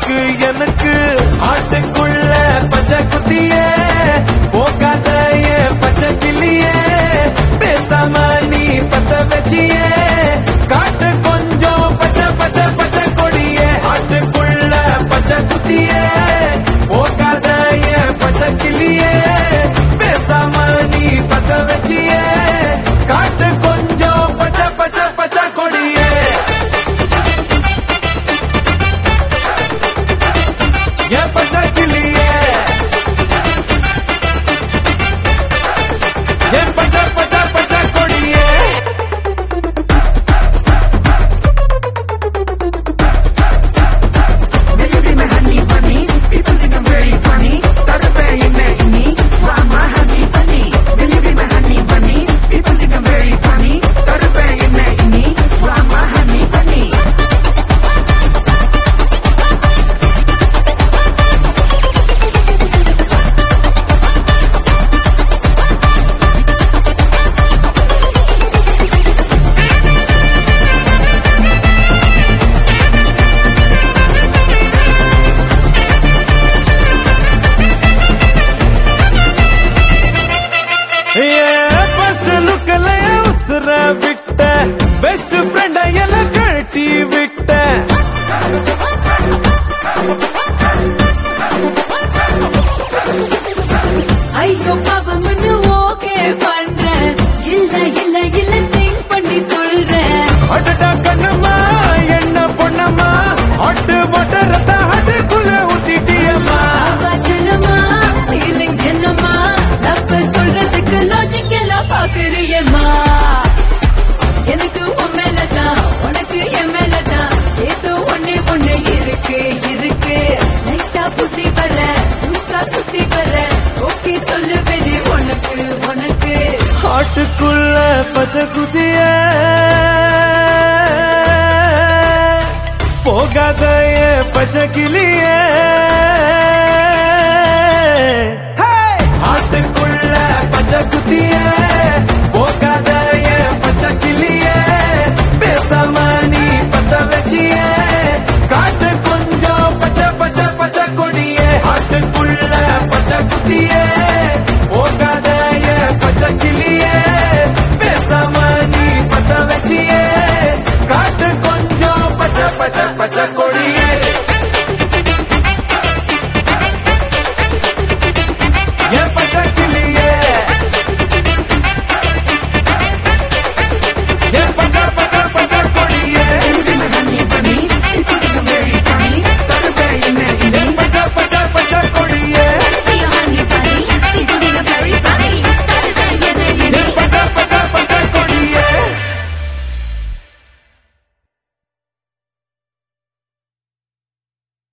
உனக்கு எனக்கு ஆட்டுக்குள்ள பச்சை குத்தியே போகாத ஏன் பச்சை கிளியே பேசாம நீ பத்த வச்சியே காட்டு கொஞ்சம் பச்சை பச்சை பச்சை கொடியே ஆட்டுக்குள்ள பச்சை குத்தியே போகாத ஏன் பச்சை கிளியே பேசாம நீ பத்த வச்சியே காட்டு கொஞ்சம் பச்சை பச்சை பச்சை கொடியே என் பச்சை கிளியே என் பச்சை பச்சை பச்சை கொடியே Will you be my honey bunny? People think I'm very funny. That's why you met me. Why my honey bunny? Will you be my honey bunny? People think I'm very funny. That's why you met me. Why my honey bunny? First லுக்ல உசுர விட்ட best ஃப்ரெண்ட எல்லாம் கழட்டி விட்ட ஐயோ பாவம்னு okay பண்றேன் இல்ல இல்ல இல்ல திங்க் பண்ணி சொல்றேன் அடடா கண்ணம்மா என்ன பொண்ணம்மா அட்டு மொட்ட ரத்த அதுக்குள்ள ஊத்திட்டியம்மா அவச்சனமா ஃபீலிங்ஸ் என்னமா தப்பு சொல்றதுக்கு லாஜிக் எல்லாம் பாக்குறியம்மா எனக்கு உன் மேலதான் உனக்கு என் மேலதான் ஏதோ ஒண்ணே ஒண்ணு இருக்கு இருக்கு லைட்டா புத்தி வர புதுசா சுத்தி வர ஓகே சொல்லுவேனே உனக்கு உனக்கு ஆட்டுக்குள்ள பச்சை குதிய போகாத ஏன் பச்சை கிளியே ஆட்டுக்குள்ள பச்சை குதிய